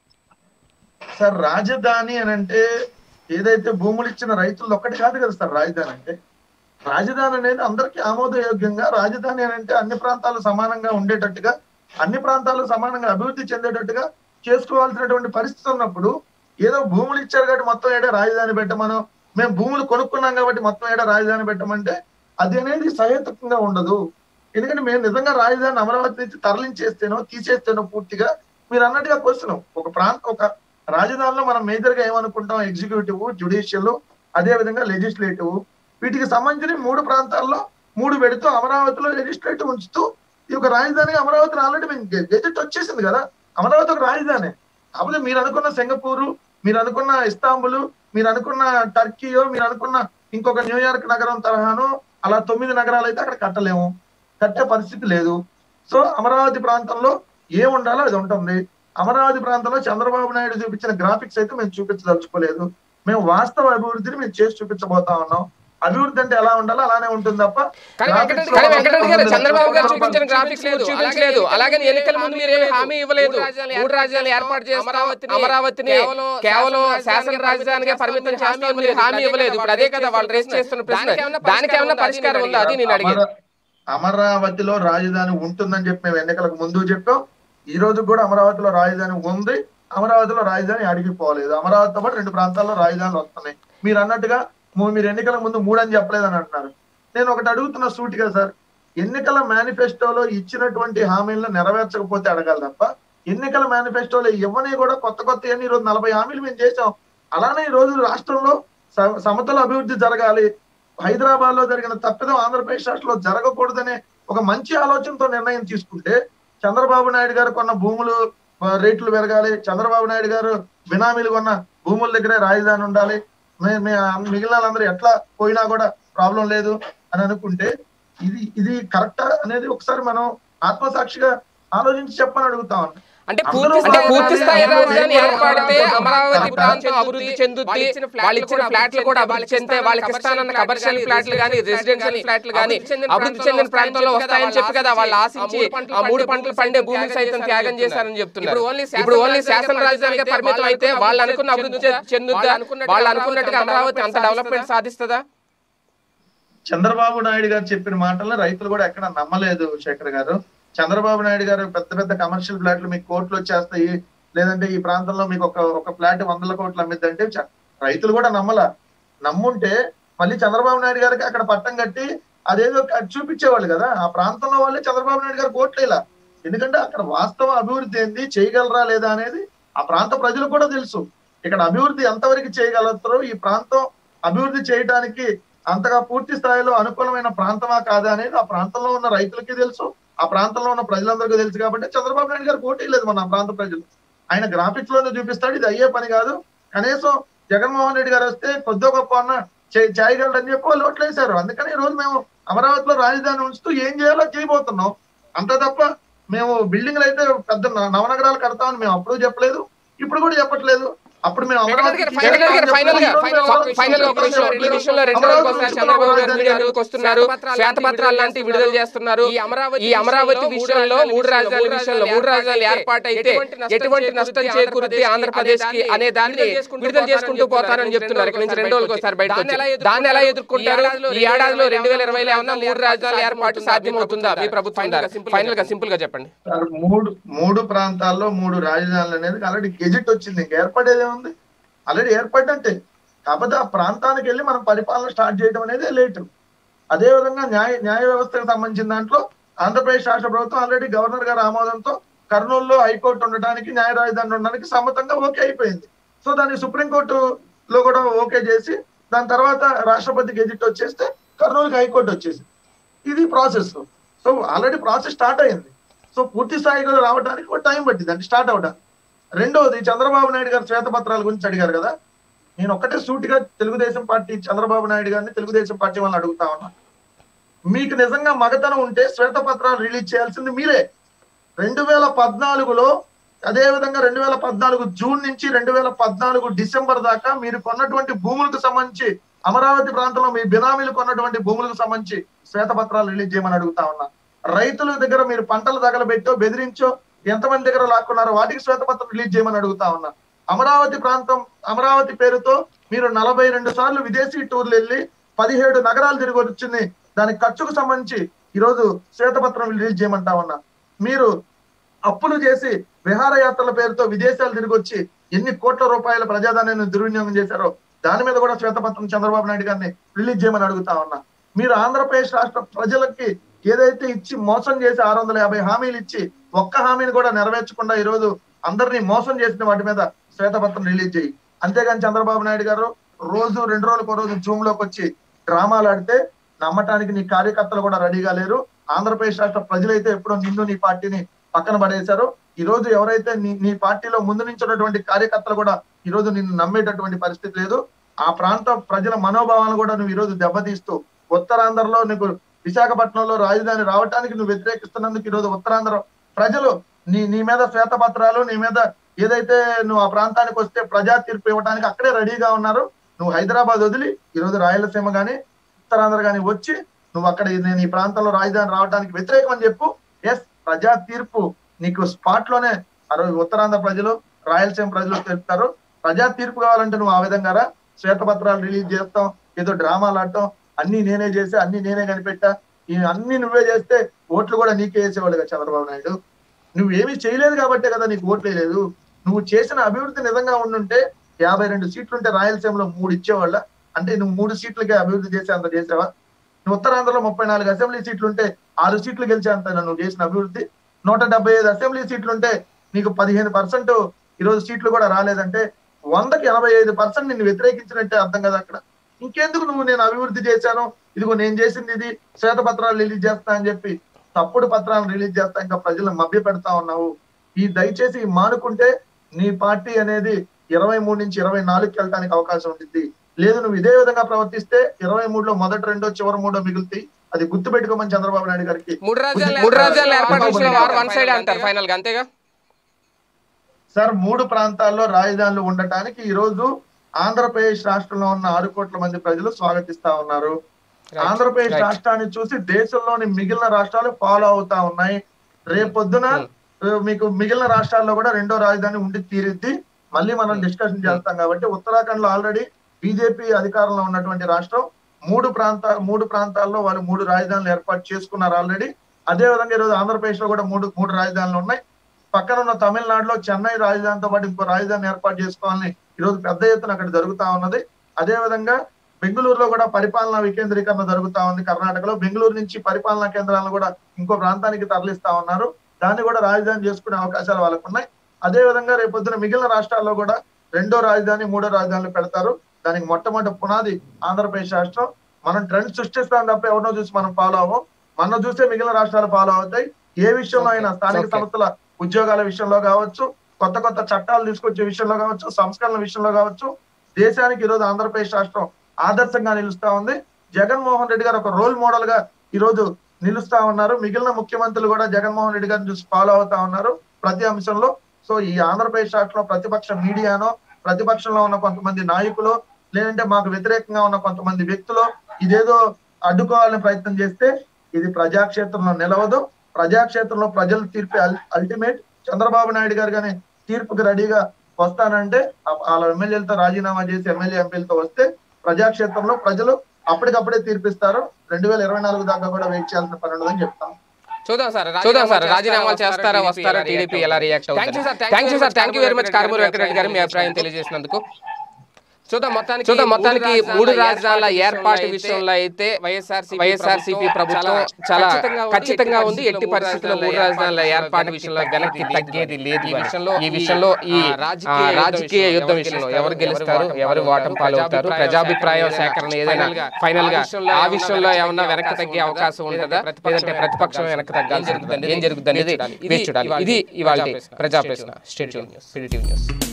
సార్ రాజధాని అని అంటే ఏదైతే భూములు ఇచ్చిన రైతులు ఒక్కటి కాదు కదా సార్ రాజధాని అంటే రాజధాని అనేది అందరికీ ఆమోదయోగ్యంగా రాజధాని అని అంటే అన్ని ప్రాంతాలు సమానంగా ఉండేటట్టుగా అన్ని ప్రాంతాలు సమానంగా అభివృద్ధి చెందేటట్టుగా చేసుకోవాల్సినటువంటి పరిస్థితి ఉన్నప్పుడు ఏదో భూములు ఇచ్చారు కాబట్టి మొత్తం ఏడా రాజధాని పెట్టమనో మేము భూములు కొనుక్కున్నాం కాబట్టి మొత్తం ఏడా రాజధాని పెట్టమంటే అది అనేది సహేతుకంగా ఉండదు ఎందుకంటే మేము నిజంగా రాజధాని అమరావతి నుంచి తరలించేస్తేనో తీసేస్తేనో పూర్తిగా మీరు అన్నట్టుగా క్వశ్చన్ ఒక ప్రాంత ఒక రాజధానిలో మనం మేజర్ గా ఏమనుకుంటాం ఎగ్జిక్యూటివ్ జుడిషియల్ అదే విధంగా లెజిస్లేటివ్ వీటికి సంబంధించిన మూడు ప్రాంతాల్లో మూడు పెడుతూ అమరావతిలో లెజిస్లేటివ్ ఉంచుతూ ఈ యొక్క రాజధాని అమరావతిని ఆల్రెడీ మేము గెజెట్ వచ్చేసింది కదా అమరావతి ఒక రాజధాని కాకపోతే మీరు అనుకున్న సింగపూరు మీరు అనుకున్న ఇస్తాంబుల్ మీరు అనుకున్న టర్కీయో మీరు అనుకున్న ఇంకొక న్యూయార్క్ నగరం తరహాను అలా తొమ్మిది నగరాలు అయితే అక్కడ కట్టలేము కట్టే పరిస్థితి లేదు సో అమరావతి ప్రాంతంలో ఏం ఉండాలో అది ఉంటుంది అమరావతి ప్రాంతంలో చంద్రబాబు నాయుడు చూపించిన గ్రాఫిక్స్ అయితే మేము చూపించదలుచుకోలేదు మేము వాస్తవ అభివృద్ధిని మేము చేసి చూపించబోతా ఉన్నాం అభివృద్ధి అంటే ఎలా ఉండాలో అలానే ఉంటుంది తప్ప కానీ వెంకటరెడ్డి graphics కానీ లో వెంకటరెడ్డి గారు వందల చంద్రబాబు గారు కోట్ల చూపించిన రూపాయలు గ్రాఫిక్స్ లేదు చూపించలేదు అలాగే ఎన్నికల ముందు మీరు ఏమి హామీ ఇవ్వలేదు మూడు రాజ్యాలు ఏర్పాటు చేస్తాం అమరావతిని కేవలం శాసన రాజధానిగా పరిమితం చేస్తామని మీరు హామీ ఇవ్వలేదు ఇప్పుడు అదే కదా వాళ్ళు రేస్ చేస్తున్న ప్రశ్న దానికి ఏమైనా పరిష్కారం ఉందా అది నేను అడిగాను అమర- అమరావతిలో రాజధాని ఉంటుందని చెప్పి మేము ఎన్నికలకు ముందు చెప్పాం ఈ రోజు కూడా అమరావతిలో రాజధాని ఉంది అమరావతిలో రాజధాని అడిగిపోలేదు అమరావతితో పాటు రెండు ప్రాంతాల్లో రాజధానులు వస్తున్నాయి మీరు అన్నట్టుగా మూ- మీరు ఎన్నికల ముందు మూడు అని చెప్పలేదని అంటున్నారు నేను ఒకటి అడుగుతున్న సూటిగా సార్ ఎన్నికల మేనిఫెస్టోలో ఇచ్చినటువంటి హామీలను నెరవేర్చకపోతే అడగాలి తప్ప ఎన్నికల మేనిఫెస్టోలో ఇవ్వని కూడా కొత్త కొత్త ఈ రోజు నలభై హామీలు మేము చేసాం అలానే ఈ రోజు రాష్ట్రంలో స- సమతల అభివృద్ధి జరగాలి హైదరాబాద్ లో జరిగిన తప్పిదం ఆంధ్రప్రదేశ్ రాష్ట్రంలో జరగకూడదనే ఒక మంచి ఆలోచనతో నిర్ణయం తీసుకుంటే చంద్రబాబు నాయుడు గారు కొన్న భూములు ఆ, రేట్లు పెరగాలి చంద్రబాబు నాయుడు గారు బినామీలు కొన్న భూముల దగ్గరే రాజధాని ఉండాలి మే- మే- మిగిలిన వాళ్ళందరూ ఎట్లా పోయినా కూడా ప్రాబ్లం లేదు అని అనుకుంటే ఇది ఇది కరెక్టా అనేది ఒకసారి మనం ఆత్మసాక్షిగా ఆలోచించి చెప్పని అడుగుతా ఉన్నాం అంటే అందరూ పూర్తి అంటే కూడా పూర్తి స్థాయి అందరూ రాజధాని కూడా ఏర్పడితే అందరూ అమరావతి కూడా ప్రాంతం అభివృద్ధి చెందుద్ది వాళ్ళు ఇచ్చిన ఫ్లాట్లు కూడా అభివృద్ధి చెందితే వాళ్ళకి ఇస్తానన్న కమర్షియల్ ఫ్లాట్లు కానీ రెసిడెన్షియల్ ఫ్లాట్లు కానీ అభివృద్ధి చెందిన ప్రాంతంలో వస్తాయని చెప్పి కదా వాళ్ళు ఆశించి ఆ మూడు పంటలు పండే భూమి సైతం త్యాగం చేశారని చెప్తున్నారు ఇప్పుడు ఓన్లీ శాసన రాజధానిగా పరిమితం అయితే వాళ్ళు అనుకున్న అభివృద్ధి చె- చెందుద్దా వాళ్ళు అనుకున్నట్టుగా అమరావతి అంత డెవలప్మెంట్ సాధిస్తుందా చంద్రబాబు నాయుడు గారు చెప్పిన మాటలను రైతులు కూడా ఎక్కడ నమ్మలేదు శేఖర్ గారు చంద్రబాబు నాయుడు గారు పెద్ద పెద్ద కమర్షియల్ ఫ్లాట్లు మీకు కోట్లు వచ్చేస్తాయి లేదంటే ఈ ప్రాంతంలో మీకు ఒక ఒక ఫ్లాట్ వందల కోట్లు అమ్మిద్దంటే చ- రైతులు కూడా నమ్మల నమ్ముంటే మళ్ళీ చంద్రబాబు నాయుడు గారికి అక్కడ పట్టం కట్టి అదేదో క- చూపించేవాళ్ళు కదా ఆ ప్రాంతంలో వాళ్ళే చంద్రబాబు నాయుడు గారు కోట్లేలా ఎందుకంటే అక్కడ వాస్తవ అభివృద్ధి ఏంది చేయగలరా లేదా అనేది ఆ ప్రాంత ప్రజలకు కూడా తెలుసు ఇక్కడ అభివృద్ధి ఎంతవరకు చేయగలుగుతారో ఈ ప్రాంతం అభివృద్ధి చేయడానికి అంతగా పూర్తి స్థాయిలో అనుకూలమైన ప్రాంతమా కాదా అనేది ఆ ప్రాంతంలో ఉన్న రైతులకి తెలుసు ఆ ప్రాంతంలో ఉన్న ప్రజలందరికీ తెలుసు కాబట్టి చంద్రబాబు నాయుడు గారు పోటీ లేదు మన ఆ ప్రాంత ప్రజలు ఆయన గ్రాఫిక్స్ లోనే చూపిస్తాడు ఇది అయ్యే పని కాదు కనీసం జగన్మోహన్ రెడ్డి గారు వస్తే కొద్దో గొప్ప అన్న చే- చేయగలరని చెప్పి వాళ్ళు ఓట్లేశారు అందుకని ఈ రోజు మేము అమరావతిలో రాజధాని ఉంచుతూ ఏం చేయాలో చేయబోతున్నాం అంత తప్ప మేము బిల్డింగ్లు అయితే పెద్ద న- నవనగరాలు కడతామని మేము అప్పుడు చెప్పలేదు ఇప్పుడు కూడా చెప్పట్లేదు అప్పుడు మేము వెంకటరెడ్డి గారు, అమరావతికి ఫైనల్ గా ఫైనల్ గా ఈ రోజు మేము ఫైనల్ ఫైనల్ గా ఒక విషయం ఈ విషయంలో రెండు రోజులకు ఒకసారి చంద్రబాబు గారు మీడియాలోకి వస్తున్నారు శ్వేతపత్రాలు లాంటి విడుదల చేస్తున్నారు ఈ అమరావతి విషయంలో మూడు రాజధానుల విషయంలో మూడు రాజధానులు ఏర్పాటు అయితే ఎటువంటి నష్టం చేకూరుద్ది ఆంధ్రప్రదేశ్ కి అనే దాన్ని విడుదల చేసుకుంటూ పోతారని చెప్తున్నారు ఇక్కడ నుంచి రెండు రోజులకు ఒకసారి బయటకు వచ్చి దాన్ని ఎలా ఎదుర్కొంటారు ఈ ఏడాదిలో రెండు వేల ఇరవైలో ఏమన్నా మూడు రాజధానుల ఏర్పాటు సాధ్యమవుతుందా మీ ప్రభుత్వం ద్వారా ఫైనల్ గా సింపుల్ గా చెప్పండి సార్, మూడు మూడు ప్రాంతాల్లో మూడు రాజధానులు అనేది ఆల్రెడీ గెజెట్ వచ్చింది ఇంకా ఏర్పడేది ఏముంది ఆల్రెడీ ఏర్పడ్డంటే కాకపోతే ఆ ప్రాంతానికి వెళ్ళి మనం పరిపాలన స్టార్ట్ చేయడం అనేది లేట్ అదే విధంగా న్యాయ న్యాయ వ్యవస్థకు సంబంధించిన దాంట్లో ఆంధ్రప్రదేశ్ రాష్ట్ర ప్రభుత్వం ఆల్రెడీ గవర్నర్ గారి ఆమోదంతో కర్నూలులో హైకోర్టు ఉండడానికి న్యాయ రాజధాని ఉండడానికి సమ్మతంగా ఓకే అయిపోయింది సో దాన్ని సుప్రీంకోర్టు లో కూడా ఓకే చేసి దాని తర్వాత రాష్ట్రపతి గెజిట్ వచ్చేస్తే కర్నూలుకి హైకోర్టు వచ్చేసింది ఇది process so already process start అయింది సో పూర్తి స్థాయిలో రావడానికి ఒక టైం పట్టింది అంటే స్టార్ట్ అవడానికి రెండోది చంద్రబాబు నాయుడు గారు శ్వేతపత్రాల గురించి అడిగారు కదా నేను ఒక్కటే సూటిగా తెలుగుదేశం పార్టీ చంద్రబాబు నాయుడు గారిని తెలుగుదేశం పార్టీ వాళ్ళని అడుగుతా ఉన్నా మీకు నిజంగా మగతనం ఉంటే శ్వేతపత్రాలు రిలీజ్ చేయాల్సింది మీరే రెండు వేల పద్నాలుగులో అదే విధంగా రెండు వేల పద్నాలుగు జూన్ నుంచి రెండు వేల పద్నాలుగు డిసెంబర్ దాకా మీరు కొన్నటువంటి భూములకు సంబంధించి అమరావతి ప్రాంతంలో మీ బినామీలు కొన్నటువంటి భూములకు సంబంధించి శ్వేతపత్రాలు రిలీజ్ చేయమని అడుగుతా ఉన్నా రైతుల దగ్గర మీరు పంటలు తగలబెట్టో బెదిరించో ఎంతమంది దగ్గర లాక్కున్నారో వాటికి శ్వేతపత్రం రిలీజ్ చేయమని అడుగుతా ఉన్నా అమరావతి ప్రాంతం అమరావతి పేరుతో మీరు నలభై రెండు సార్లు విదేశీ టూర్లు వెళ్ళి పదిహేడు నగరాలు తిరిగి వచ్చింది దాని ఖర్చుకు సంబంధించి ఈరోజు శ్వేతపత్రం రిలీజ్ చేయమంటా ఉన్నా మీరు అప్పులు చేసి విహారయాత్రల పేరుతో విదేశాలు తిరిగి వచ్చి ఎన్ని కోట్ల రూపాయల ప్రజాధనాన్ని దుర్వినియోగం చేశారో దాని మీద కూడా శ్వేతపత్రం చంద్రబాబు నాయుడు గారిని రిలీజ్ చేయమని అడుగుతా ఉన్నా మీరు ఆంధ్రప్రదేశ్ రాష్ట్ర ప్రజలకి ఏదైతే ఇచ్చి మోసం చేసి ఆరు వందల యాభై హామీలు ఇచ్చి ఒక్క హామీని కూడా నెరవేర్చకుండా ఈ రోజు అందరినీ మోసం చేసిన వాటి మీద శ్వేతపత్రం రిలీజ్ చేయి అంతేగాని చంద్రబాబు నాయుడు గారు రోజు రెండు రోజులకు రోజు జూమ్ లోకి వచ్చి డ్రామాలు ఆడితే నమ్మటానికి నీ కార్యకర్తలు కూడా రెడీగా లేరు ఆంధ్రప్రదేశ్ రాష్ట్ర ప్రజలైతే ఎప్పుడో నిన్ను నీ పార్టీని పక్కన పడేశారు ఈ రోజు ఎవరైతే నీ నీ పార్టీలో ముందు నుంచి ఉన్నటువంటి కార్యకర్తలు కూడా ఈ రోజు నిన్ను నమ్మేటటువంటి పరిస్థితి లేదు ఆ ప్రాంత ప్రజల మనోభావాలను కూడా నువ్వు ఈ రోజు దెబ్బతీస్తూ ఉత్తరాంధ్రలో నీకు విశాఖపట్నంలో రాజధాని రావడానికి నువ్వు వ్యతిరేకిస్తున్నందుకు ఈ రోజు ఉత్తరాంధ్ర ప్రజలు నీ నీ మీద శ్వేతపత్రాలు నీ మీద ఏదైతే నువ్వు ఆ ప్రాంతానికి వస్తే ప్రజా తీర్పు ఇవ్వడానికి అక్కడే రెడీగా ఉన్నారు నువ్వు హైదరాబాద్ వదిలి ఈ రోజు రాయలసీమ గాని ఉత్తరాంధ్ర గాని వచ్చి నువ్వు అక్కడ నేను ఈ ప్రాంతంలో రాజధాని రావడానికి వ్యతిరేకం అని చెప్పు ఎస్ ప్రజా తీర్పు నీకు స్పాట్ లోనే ఆ రోజు ఉత్తరాంధ్ర ప్రజలు రాయలసీమ ప్రజలు తెలుపుతారు ప్రజా తీర్పు కావాలంటే నువ్వు ఆ విధంగా రా శ్వేతపత్రాలు రిలీజ్ చేస్తాం ఏదో డ్రామాలు ఆడటం అన్ని నేనే చేసి అన్ని నేనే కనిపెట్టా ఈ అన్ని నువ్వే చేస్తే ఓట్లు కూడా నీకే వేసేవాళ్ళుగా చంద్రబాబు నాయుడు నువ్వేమీ చేయలేదు కాబట్టే కదా నీకు ఓట్లు వేయలేదు నువ్వు చేసిన అభివృద్ధి నిజంగా ఉండుంటే యాభై రెండు సీట్లు ఉంటే రాయలసీమలో మూడు ఇచ్చేవాళ్ళ అంటే నువ్వు మూడు సీట్లకే అభివృద్ధి చేసే అంత చేసావా నువ్వు ఉత్తరాంధ్రలో ముప్పై నాలుగు అసెంబ్లీ సీట్లు ఉంటే ఆరు సీట్లు గెలిచే అంత నువ్వు చేసిన అభివృద్ధి నూట డెబ్బై ఐదు అసెంబ్లీ సీట్లు ఉంటే నీకు పదిహేను పర్సెంట్ ఈరోజు సీట్లు కూడా రాలేదంటే వందకి ఎనభై ఐదు పర్సెంట్ నిన్ను వ్యతిరేకించినట్టే అర్థం కదా అక్కడ ఇంకెందుకు నువ్వు నేను అభివృద్ధి చేశాను ఇదిగో నేను చేసింది ఇది శ్వేతపత్రాలు రిలీజ్ చేస్తా అని చెప్పి తప్పుడు పత్రాలను రిలీజ్ చేస్తా ఇంకా ప్రజలను మభ్య పెడతా ఉన్నావు ఈ దయచేసి ఈ మానుకుంటే నీ పార్టీ అనేది ఇరవై మూడు నుంచి ఇరవై నాలుగుకి వెళ్ళడానికి అవకాశం ఉంటుంది లేదు నువ్వు ఇదే విధంగా ప్రవర్తిస్తే ఇరవై మూడులో మొదటి రెండో చివరి మూడో మిగులుతాయి అది గుర్తు పెట్టుకోమని చంద్రబాబు నాయుడు గారికి మూడు రాజ్యాలు మూడు రాజ్యాలు ఏర్పాటు చేసిన వారు వన్ సైడ్ అంటారు ఫైనల్ గా అంతేగా సార్ మూడు ప్రాంతాల్లో రాజధానులు ఉండటానికి ఈ రోజు ఆంధ్రప్రదేశ్ రాష్ట్రంలో ఉన్న ఆరు కోట్ల మంది ప్రజలు స్వాగతిస్తా ఉన్నారు ఆంధ్రప్రదేశ్ right. రాష్ట్రాన్ని చూసి దేశంలోని మిగిలిన రాష్ట్రాలు ఫాలో అవుతా ఉన్నాయి రేపొద్దున ఆ, మీకు మిగిలిన రాష్ట్రాల్లో కూడా రెండో రాజధాని ఉండి తీరిద్ది మళ్ళీ మనం డిస్కషన్ చేస్తాం కాబట్టి ఉత్తరాఖండ్ లో ఆల్రెడీ బీజేపీ అధికారంలో ఉన్నటువంటి రాష్ట్రం మూడు ప్రాంత మూడు ప్రాంతాల్లో వాళ్ళు మూడు రాజధానులు ఏర్పాటు చేసుకున్నారు ఆల్రెడీ అదే విధంగా ఈరోజు ఆంధ్రప్రదేశ్ లో కూడా మూడు మూడు రాజధానులు ఉన్నాయి పక్కన ఉన్న తమిళనాడులో చెన్నై రాజధానితో పాటు ఇంకో రాజధాని ఏర్పాటు చేసుకోవాలని ఈరోజు పెద్ద ఎత్తున అక్కడ జరుగుతా ఉన్నది అదే విధంగా బెంగళూరులో కూడా పరిపాలనా వికేంద్రీకరణ జరుగుతా ఉంది కర్ణాటకలో బెంగళూరు నుంచి పరిపాలనా కేంద్రాలను కూడా ఇంకో ప్రాంతానికి తరలిస్తా ఉన్నారు దాన్ని కూడా రాజధాని చేసుకునే అవకాశాలు వాళ్ళకు ఉన్నాయి అదే విధంగా రేపొద్దున మిగిలిన రాష్ట్రాల్లో కూడా రెండో రాజధాని మూడో రాజధానులు పెడతారు దానికి మొట్టమొదటి పునాది ఆంధ్రప్రదేశ్ రాష్ట్రం మనం ట్రెండ్ సృష్టిస్తాం తప్ప ఎవరినో చూసి మనం ఫాలో అవ్వం మనం చూస్తే మిగిలిన రాష్ట్రాలు ఫాలో అవుతాయి ఏ విషయంలో అయినా స్థానిక Okay. సంస్థల ఉద్యోగాల విషయంలో కావచ్చు కొత్త కొత్త చట్టాలు తీసుకొచ్చే విషయంలో కావచ్చు సంస్కరణల విషయంలో కావచ్చు దేశానికి ఈరోజు ఆంధ్రప్రదేశ్ రాష్ట్రం ఆదర్శంగా నిలుస్తా ఉంది జగన్మోహన్ రెడ్డి గారు ఒక రోల్ మోడల్ గా ఈరోజు నిలుస్తా ఉన్నారు మిగిలిన ముఖ్యమంత్రులు కూడా జగన్మోహన్ రెడ్డి గారిని చూసి ఫాలో అవుతా ఉన్నారు ప్రతి అంశంలో సో ఈ ఆంధ్రప్రదేశ్ రాష్ట్రంలో ప్రతిపక్ష మీడియానో ప్రతిపక్షంలో ఉన్న కొంతమంది నాయకులు లేదంటే మాకు వ్యతిరేకంగా ఉన్న కొంతమంది వ్యక్తులు ఇదేదో అడ్డుకోవాలని ప్రయత్నం చేస్తే ఇది ప్రజాక్షేత్రంలో నిలవదు ప్రజాక్షేత్రంలో ప్రజల తీర్పే అల్టిమేట్ చంద్రబాబు నాయుడు గారు కానీ తీర్పుకి రెడీగా వస్తానంటే ఆ- వాళ్ళ ఎమ్మెల్యేలతో రాజీనామా చేసి ఎమ్మెల్యే ఎంపీలతో వస్తే ప్రజాక్షేత్రంలో ప్రజలు అప్పటికప్పుడే తీర్పిస్తారు రెండు వేల ఇరవై నాలుగు దాకా కూడా వెయిట్ చేయాల్సిన పని ఉండదని చెప్తాను చూద్దాం సార్ చూద్దాం సార్ రాజీనామాలు చేస్తారా వస్తారా టీడీపీ ఎలా react thank you sir thank you sir thank you very much Karmoor Venkatareddy garu మీ అభిప్రాయం తెలియజేసినందుకు చూద్దాం మొత్తానికి చూద్దాం మొత్తానికి మూడు రాజధానుల ఏర్పాటు విషయంలో అయితే వైఎస్ఆర్సీపీ ప్రభుత్వం చాలా ఖచ్చితంగా ఉంది ఎట్టి పరిస్థితుల్లో మూడు రాజధానుల ఏర్పాటు విషయంలో వెనక్కి తగ్గేది లేదు ఈ విషయంలో ఈ విషయంలో ఈ ఆ, రాజకీయ యుద్ధం విషయంలో ఎవరు గెలుస్తారు ఎవరు ఓటమి పాలవుతారు ప్రజాభిప్రాయం సేకరణ ఏదైనా ఫైనల్ గా ఆ విషయంలో ఏమన్నా వెనక్కి తగ్గే అవకాశం ఉంటుందా లేదంటే ప్రతిపక్షం వెనక్కి తగ్గాల్సి ఉంటుందా ఏం జరుగుతుంది అనేది వేచి చూడాలి ఇది ఇవాళ ప్రజా ప్రశ్న స్టేట్ న్యూస్ న్యూస్